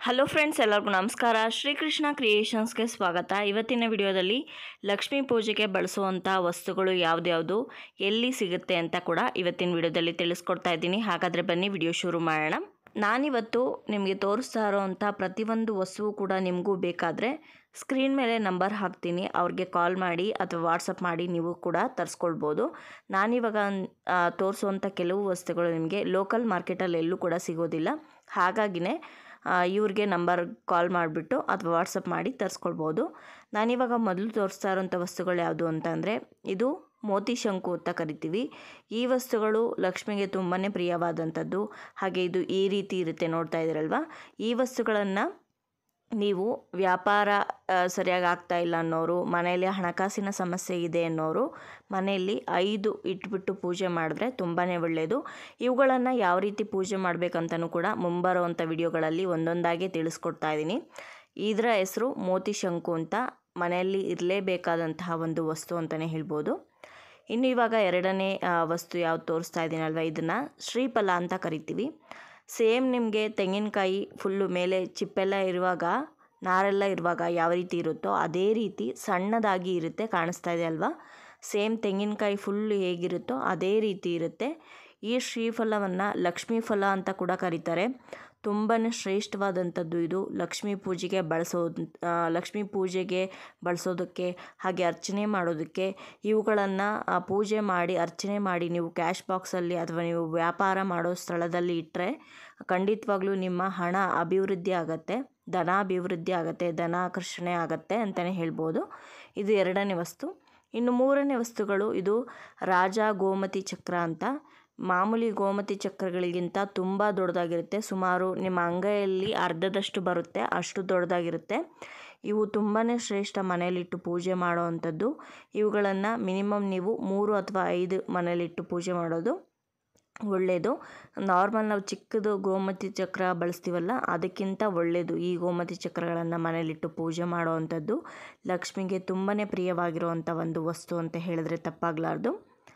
hello friends ಎಲ್ಲರಿಗೂ ನಮಸ್ಕಾರ ಶ್ರೀಕೃಷ್ಣ ಕ್ರಿಯೇಷನ್ಸ್ಗೆ ಸ್ವಾಗತ ಇವತ್ತಿನ ವಿಡಿಯೋದಲ್ಲಿ ಲಕ್ಷ್ಮೀ ಪೂಜೆಗೆ ಬಳಸುವಂಥ ವಸ್ತುಗಳು ಯಾವ್ದ್ಯಾವುದು ಎಲ್ಲಿ ಸಿಗುತ್ತೆ ಅಂತ ಕೂಡ ಇವತ್ತಿನ ವಿಡಿಯೋದಲ್ಲಿ ತಿಳಿಸ್ಕೊಡ್ತಾ ಇದ್ದೀನಿ ಹಾಗಾದರೆ ಬನ್ನಿ ವಿಡಿಯೋ ಶುರು ಮಾಡೋಣ ನಾನಿವತ್ತು ನಿಮಗೆ ತೋರಿಸ್ತಾ ಇರೋವಂಥ ಪ್ರತಿಯೊಂದು ವಸ್ತುವು ಕೂಡ ನಿಮಗೂ ಬೇಕಾದರೆ ಸ್ಕ್ರೀನ್ ಮೇಲೆ ನಂಬರ್ ಹಾಕ್ತೀನಿ ಅವ್ರಿಗೆ ಕಾಲ್ ಮಾಡಿ ಅಥವಾ ವಾಟ್ಸಪ್ ಮಾಡಿ ನೀವು ಕೂಡ ತರಿಸ್ಕೊಳ್ಬೋದು ನಾನಿವಾಗ ಆ, ತೋರಿಸುವಂಥ ಕೆಲವು ವಸ್ತುಗಳು ನಿಮಗೆ ಲೋಕಲ್ ಮಾರ್ಕೆಟಲ್ಲಿ ಎಲ್ಲೂ ಕೂಡ ಸಿಗೋದಿಲ್ಲ ಹಾಗಾಗಿನೇ ಆ, ಇವ್ರಿಗೆ ನಂಬರ್ ಕಾಲ್ ಮಾಡಿಬಿಟ್ಟು ಅಥವಾ ವಾಟ್ಸಪ್ ಮಾಡಿ ತರಿಸ್ಕೊಳ್ಬೋದು ನಾನಿವಾಗ ಮೊದಲು ತೋರಿಸ್ತಾ ಇರೋಂಥ ವಸ್ತುಗಳು ಯಾವುದು ಅಂತಂದರೆ ಇದು ಮೋತಿ ಶಂಕು ಅಂತ ಕರಿತೀವಿ ಈ ವಸ್ತುಗಳು ಲಕ್ಷ್ಮಿಗೆ ತುಂಬಾ ಪ್ರಿಯವಾದಂಥದ್ದು ಹಾಗೆ ಇದು ಈ ರೀತಿ ಇರುತ್ತೆ ನೋಡ್ತಾ ಇದ್ದೀರಲ್ವ ಈ ವಸ್ತುಗಳನ್ನು ನೀವು ವ್ಯಾಪಾರ ಆ, ಸರಿಯಾಗಿ ಆಗ್ತಾ ಇಲ್ಲ ಅನ್ನೋರು ಮನೆಯಲ್ಲಿ ಹಣಕಾಸಿನ ಸಮಸ್ಯೆ ಇದೆ ಅನ್ನೋರು ಮನೆಯಲ್ಲಿ ಐದು ಇಟ್ಬಿಟ್ಟು ಪೂಜೆ ಮಾಡಿದ್ರೆ ತುಂಬಾ ಒಳ್ಳೆಯದು ಇವುಗಳನ್ನು ಯಾವ ರೀತಿ ಪೂಜೆ ಮಾಡಬೇಕಂತನೂ ಕೂಡ ಮುಂಬರುವಂಥ ವಿಡಿಯೋಗಳಲ್ಲಿ ಒಂದೊಂದಾಗಿ ತಿಳಿಸ್ಕೊಡ್ತಾ ಇದ್ದೀನಿ ಇದರ ಹೆಸರು ಮೋತಿ ಶಂಕು ಅಂತ ಮನೆಯಲ್ಲಿ ಇರಲೇಬೇಕಾದಂತಹ ಒಂದು ವಸ್ತು ಅಂತಲೇ ಹೇಳ್ಬೋದು ಇನ್ನು ಇವಾಗ ಎರಡನೇ ಆ, ವಸ್ತು ಯಾವ್ದು ತೋರಿಸ್ತಾ ಇದ್ದೀನಲ್ವ ಇದನ್ನು ಶ್ರೀಫಲ ಅಂತ ಕರಿತೀವಿ ಸೇಮ್ ನಿಮಗೆ ತೆಂಗಿನಕಾಯಿ ಫುಲ್ಲು ಮೇಲೆ ಚಿಪ್ಪೆಲ್ಲ ಇರುವಾಗ ನಾರೆಲ್ಲ ಇರುವಾಗ ಯಾವ ರೀತಿ ಇರುತ್ತೋ ಅದೇ ರೀತಿ ಸಣ್ಣದಾಗಿ ಇರುತ್ತೆ ಕಾಣಿಸ್ತಾ ಇದೆ ಅಲ್ವಾ ಸೇಮ್ ತೆಂಗಿನಕಾಯಿ ಫುಲ್ ಹೇಗಿರುತ್ತೋ ಅದೇ ರೀತಿ ಇರುತ್ತೆ ಈ ಶ್ರೀಫಲವನ್ನು ಲಕ್ಷ್ಮೀ ಫಲ ಅಂತ ಕೂಡ ಕರೀತಾರೆ ತುಂಬಾ ಶ್ರೇಷ್ಠವಾದಂಥದ್ದು ಇದು ಲಕ್ಷ್ಮೀ ಪೂಜೆಗೆ ಬಳಸೋದು ಆ, ಲಕ್ಷ್ಮೀ ಪೂಜೆಗೆ ಬಳಸೋದಕ್ಕೆ ಹಾಗೆ ಅರ್ಚನೆ ಮಾಡೋದಕ್ಕೆ ಇವುಗಳನ್ನು ಪೂಜೆ ಮಾಡಿ ಅರ್ಚನೆ ಮಾಡಿ ನೀವು ಕ್ಯಾಶ್ ಬಾಕ್ಸಲ್ಲಿ ಅಥವಾ ನೀವು ವ್ಯಾಪಾರ ಮಾಡೋ ಸ್ಥಳದಲ್ಲಿ ಇಟ್ಟರೆ ಖಂಡಿತವಾಗ್ಲೂ ನಿಮ್ಮ ಹಣ ಅಭಿವೃದ್ಧಿ ಆಗುತ್ತೆ ಧನ ಅಭಿವೃದ್ಧಿ ಆಗುತ್ತೆ ಧನ ಆಕರ್ಷಣೆ ಆಗುತ್ತೆ ಅಂತಲೇ ಹೇಳ್ಬೋದು ಇದು ಎರಡನೇ ವಸ್ತು ಇನ್ನು ಮೂರನೇ ವಸ್ತುಗಳು ಇದು ರಾಜ ಗೋಮತಿ ಚಕ್ರ ಅಂತ ಮಾಮೂಲಿ ಗೋಮತಿ ಚಕ್ರಗಳಿಗಿಂತ ತುಂಬ ದೊಡ್ಡದಾಗಿರುತ್ತೆ ಸುಮಾರು ನಿಮ್ಮ ಅಂಗೈಯಲ್ಲಿ ಅರ್ಧದಷ್ಟು ಬರುತ್ತೆ ಅಷ್ಟು ದೊಡ್ಡದಾಗಿರುತ್ತೆ ಇವು ತುಂಬಾ ಶ್ರೇಷ್ಠ ಮನೆಯಲ್ಲಿಟ್ಟು ಪೂಜೆ ಮಾಡೋವಂಥದ್ದು ಇವುಗಳನ್ನು ಮಿನಿಮಮ್ ನೀವು ಮೂರು ಅಥವಾ ಐದು ಮನೆಯಲ್ಲಿಟ್ಟು ಪೂಜೆ ಮಾಡೋದು ಒಳ್ಳೆಯದು ನಾರ್ಮಲ್ ನಾವು ಚಿಕ್ಕದು ಗೋಮತಿ ಚಕ್ರ ಬಳಸ್ತೀವಲ್ಲ ಅದಕ್ಕಿಂತ ಒಳ್ಳೆಯದು ಈ ಗೋಮತಿ ಚಕ್ರಗಳನ್ನು ಮನೆಯಲ್ಲಿಟ್ಟು ಪೂಜೆ ಮಾಡುವಂಥದ್ದು ಲಕ್ಷ್ಮಿಗೆ ತುಂಬಾ ಪ್ರಿಯವಾಗಿರುವಂಥ ಒಂದು ವಸ್ತು ಅಂತ ಹೇಳಿದ್ರೆ ತಪ್ಪಾಗಲಾರ್ದು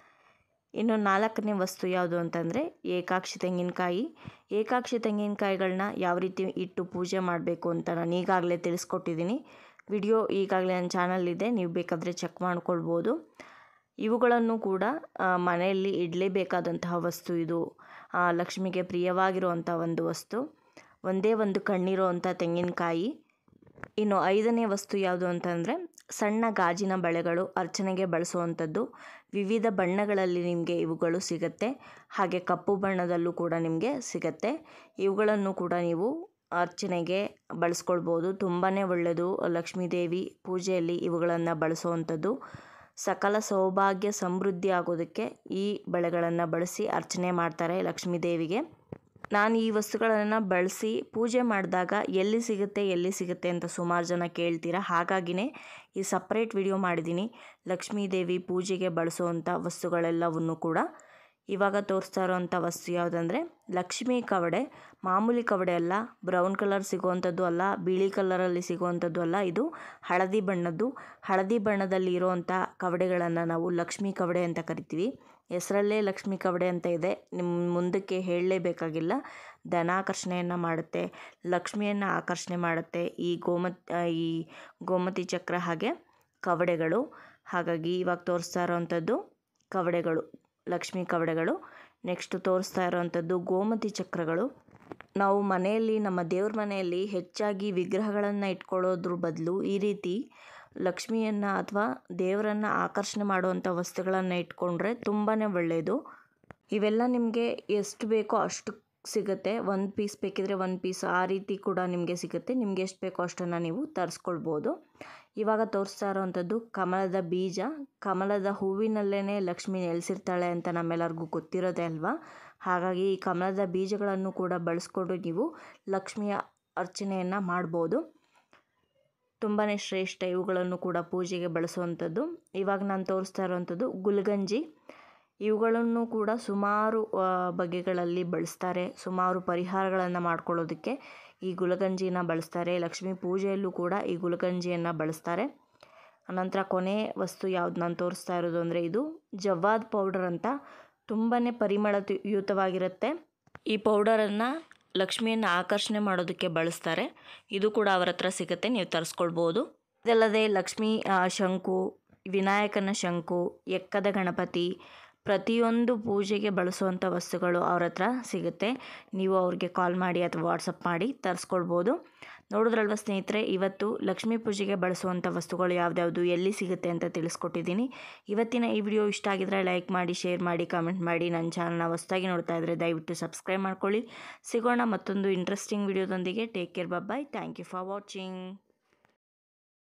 ಇನ್ನು ನಾಲ್ಕನೇ ವಸ್ತು ಯಾವುದು ಅಂತಂದರೆ ಏಕಾಕ್ಷಿ ತೆಂಗಿನಕಾಯಿ ಏಕಾಕ್ಷಿ ತೆಂಗಿನಕಾಯಿಗಳನ್ನ ಯಾವ ರೀತಿ ಇಟ್ಟು ಪೂಜೆ ಮಾಡಬೇಕು ಅಂತ ನಾನು ಈಗಾಗಲೇ ತಿಳಿಸ್ಕೊಟ್ಟಿದ್ದೀನಿ ವಿಡಿಯೋ ಈಗಾಗಲೇ ನನ್ನ ಚಾನಲ್ಲಿದೆ ನೀವು ಬೇಕಾದರೆ ಚೆಕ್ ಮಾಡ್ಕೊಳ್ಬೋದು ಇವುಗಳನ್ನು ಕೂಡ ಆ, ಮನೆಯಲ್ಲಿ ಇಡಲೇಬೇಕಾದಂತಹ ವಸ್ತು ಇದು ಆ, ಲಕ್ಷ್ಮಿಗೆ ಪ್ರಿಯವಾಗಿರುವಂಥ ಒಂದು ವಸ್ತು ಒಂದೇ ಒಂದು ಕಣ್ಣಿರುವಂಥ ತೆಂಗಿನಕಾಯಿ ಇನ್ನು ಐದನೇ ವಸ್ತು ಯಾವುದು ಅಂತಂದರೆ ಸಣ್ಣ ಗಾಜಿನ ಬಳೆಗಳು ಅರ್ಚನೆಗೆ ಬಳಸುವಂಥದ್ದು ವಿವಿಧ ಬಣ್ಣಗಳಲ್ಲಿ ನಿಮಗೆ ಇವುಗಳು ಸಿಗುತ್ತೆ ಹಾಗೆ ಕಪ್ಪು ಬಣ್ಣದಲ್ಲೂ ಕೂಡ ನಿಮಗೆ ಸಿಗುತ್ತೆ ಇವುಗಳನ್ನು ಕೂಡ ನೀವು ಅರ್ಚನೆಗೆ ಬಳಸ್ಕೊಳ್ಬೋದು ತುಂಬಾ ಒಳ್ಳೆಯದು ಲಕ್ಷ್ಮೀದೇವಿ ಪೂಜೆಯಲ್ಲಿ ಇವುಗಳನ್ನು ಬಳಸುವಂಥದ್ದು ಸಕಲ ಸೌಭಾಗ್ಯ ಸಮೃದ್ಧಿ ಆಗೋದಕ್ಕೆ ಈ ಬಳೆಗಳನ್ನು ಬಳಸಿ ಅರ್ಚನೆ ಮಾಡ್ತಾರೆ ಲಕ್ಷ್ಮೀದೇವಿಗೆ ನಾನು ಈ ವಸ್ತುಗಳನ್ನು ಬಳಸಿ ಪೂಜೆ ಮಾಡಿದಾಗ ಎಲ್ಲಿ ಸಿಗುತ್ತೆ ಎಲ್ಲಿ ಸಿಗುತ್ತೆ ಅಂತ ಸುಮಾರು ಜನ ಕೇಳ್ತೀರಾ ಹಾಗಾಗಿನೇ ಈ ಸಪ್ರೇಟ್ ವಿಡಿಯೋ ಮಾಡಿದ್ದೀನಿ ಲಕ್ಷ್ಮೀದೇವಿ ಪೂಜೆಗೆ ಬಳಸುವಂಥ ವಸ್ತುಗಳೆಲ್ಲವನ್ನು ಕೂಡ ಇವಾಗ ತೋರಿಸ್ತಾ ಇರೋವಂಥ ವಸ್ತು ಯಾವುದಂದರೆ ಲಕ್ಷ್ಮೀ ಕವಡೆ ಮಾಮೂಲಿ ಕವಡೆ ಅಲ್ಲ ಬ್ರೌನ್ ಕಲರ್ ಸಿಗುವಂಥದ್ದು ಅಲ್ಲ ಬಿಳಿ ಕಲರಲ್ಲಿ ಸಿಗುವಂಥದ್ದು ಅಲ್ಲ ಇದು ಹಳದಿ ಬಣ್ಣದ್ದು ಹಳದಿ ಬಣ್ಣದಲ್ಲಿ ಇರುವಂಥ ಕವಡೆಗಳನ್ನು ನಾವು ಲಕ್ಷ್ಮೀ ಕವಡೆ ಅಂತ ಕರಿತೀವಿ ಹೆಸರಲ್ಲೇ ಲಕ್ಷ್ಮೀ ಕವಡೆ ಅಂತ ಇದೆ ನಿಮ್ಮ ಮುಂದಕ್ಕೆ ಹೇಳಲೇಬೇಕಾಗಿಲ್ಲ ಧನಾಕರ್ಷಣೆಯನ್ನು ಮಾಡುತ್ತೆ ಲಕ್ಷ್ಮಿಯನ್ನು ಆಕರ್ಷಣೆ ಮಾಡುತ್ತೆ ಈ ಗೋಮತ್ ಆ, ಈ ಗೋಮತಿ ಚಕ್ರ ಹಾಗೆ ಕವಡೆಗಳು ಹಾಗಾಗಿ ಇವಾಗ ತೋರಿಸ್ತಾ ಇರೋವಂಥದ್ದು ಕವಡೆಗಳು ಲಕ್ಷ್ಮೀ ಕವಡೆಗಳು ನೆಕ್ಸ್ಟ್ ತೋರಿಸ್ತಾ ಇರೋವಂಥದ್ದು ಗೋಮತಿ ಚಕ್ರಗಳು ನಾವು ಮನೆಯಲ್ಲಿ ನಮ್ಮ ದೇವ್ರ ಮನೆಯಲ್ಲಿ ಹೆಚ್ಚಾಗಿ ವಿಗ್ರಹಗಳನ್ನು ಇಟ್ಕೊಳ್ಳೋದ್ರ ಬದಲು ಈ ರೀತಿ ಲಕ್ಷ್ಮಿಯನ್ನು ಅಥವಾ ದೇವರನ್ನು ಆಕರ್ಷಣೆ ಮಾಡುವಂಥ ವಸ್ತುಗಳನ್ನು ಇಟ್ಕೊಂಡ್ರೆ ತುಂಬಾ ಒಳ್ಳೆಯದು ಇವೆಲ್ಲ ನಿಮಗೆ ಎಷ್ಟು ಬೇಕೋ ಅಷ್ಟು ಸಿಗುತ್ತೆ ಒಂದು ಪೀಸ್ ಬೇಕಿದ್ರೆ ಒಂದು ಪೀಸ್ ಆ ರೀತಿ ಕೂಡ ನಿಮಗೆ ಸಿಗುತ್ತೆ ನಿಮಗೆ ಎಷ್ಟು ಬೇಕೋ ಅಷ್ಟನ್ನು ನೀವು ತರಿಸ್ಕೊಳ್ಬೋದು ಇವಾಗ ತೋರಿಸ್ತಾ ಇರೋವಂಥದ್ದು ಕಮಲದ ಬೀಜ ಕಮಲದ ಹೂವಿನಲ್ಲೇ ಲಕ್ಷ್ಮಿ ನೆಲೆಸಿರ್ತಾಳೆ ಅಂತ ನಮ್ಮೆಲ್ಲರಿಗೂ ಗೊತ್ತಿರೋದೇ ಅಲ್ವಾ ಹಾಗಾಗಿ ಈ ಕಮಲದ ಬೀಜಗಳನ್ನು ಕೂಡ ಬಳಸ್ಕೊಂಡು ನೀವು ಲಕ್ಷ್ಮಿಯ ಅರ್ಚನೆಯನ್ನು ಮಾಡ್ಬೋದು ತುಂಬಾ ಶ್ರೇಷ್ಠ ಇವುಗಳನ್ನು ಕೂಡ ಪೂಜೆಗೆ ಬಳಸುವಂಥದ್ದು ಇವಾಗ ನಾನು ತೋರಿಸ್ತಾ ಇರುವಂಥದ್ದು ಗುಲ್ಗಂಜಿ ಇವುಗಳನ್ನು ಕೂಡ ಸುಮಾರು ಆ, ಬಗೆಗಳಲ್ಲಿ ಬಳಸ್ತಾರೆ ಸುಮಾರು ಪರಿಹಾರಗಳನ್ನು ಮಾಡ್ಕೊಳ್ಳೋದಕ್ಕೆ ಈ ಗುಲಗಂಜಿನ ಬಳಸ್ತಾರೆ ಲಕ್ಷ್ಮೀ ಪೂಜೆಯಲ್ಲೂ ಕೂಡ ಈ ಗುಲಗಂಜಿಯನ್ನು ಬಳಸ್ತಾರೆ ಅನಂತರ ಕೊನೆ ವಸ್ತು ಯಾವ್ದು ನಾನು ತೋರಿಸ್ತಾ ಇರೋದು ಅಂದರೆ ಇದು ಜವ್ವಾದ್ ಪೌಡರ್ ಅಂತ ತುಂಬಾ ಪರಿಮಳಯುತವಾಗಿರುತ್ತೆ ಈ ಪೌಡರನ್ನು ಲಕ್ಷ್ಮಿಯನ್ನು ಆಕರ್ಷಣೆ ಮಾಡೋದಕ್ಕೆ ಬಳಸ್ತಾರೆ ಇದು ಕೂಡ ಅವರ ಹತ್ರ ಸಿಗುತ್ತೆ ನೀವು ತರಿಸ್ಕೊಳ್ಬೋದು ಇದಲ್ಲದೆ ಲಕ್ಷ್ಮೀ ಆ, ಶಂಕು ವಿನಾಯಕನ ಶಂಕು ಎಕ್ಕದ ಗಣಪತಿ ಪ್ರತಿಯೊಂದು ಪೂಜೆಗೆ ಬಳಸುವಂಥ ವಸ್ತುಗಳು ಅವ್ರ ಹತ್ರ ಸಿಗುತ್ತೆ ನೀವು ಅವ್ರಿಗೆ ಕಾಲ್ ಮಾಡಿ ಅಥವಾ ವಾಟ್ಸಪ್ ಮಾಡಿ ತರಿಸ್ಕೊಳ್ಬೋದು ನೋಡಿದ್ರಲ್ವ ಸ್ನೇಹಿತರೆ ಇವತ್ತು ಲಕ್ಷ್ಮೀ ಪೂಜೆಗೆ ಬಳಸುವಂಥ ವಸ್ತುಗಳು ಯಾವ್ದ್ಯಾವುದು ಎಲ್ಲಿ ಸಿಗುತ್ತೆ ಅಂತ ತಿಳಿಸ್ಕೊಟ್ಟಿದ್ದೀನಿ ಇವತ್ತಿನ ಈ ವಿಡಿಯೋ ಇಷ್ಟ ಆಗಿದ್ರೆ ಲೈಕ್ ಮಾಡಿ ಶೇರ್ ಮಾಡಿ ಕಾಮೆಂಟ್ ಮಾಡಿ ನನ್ನ ಚಾನಲ್ನ ಹೊಸದಾಗಿ ನೋಡ್ತಾ ಇದ್ದರೆ ದಯವಿಟ್ಟು ಸಬ್ಸ್ಕ್ರೈಬ್ ಮಾಡ್ಕೊಳ್ಳಿ ಸಿಗೋಣ ಮತ್ತೊಂದು ಇಂಟ್ರೆಸ್ಟಿಂಗ್ ವಿಡಿಯೋದೊಂದಿಗೆ take care bye thank you for watching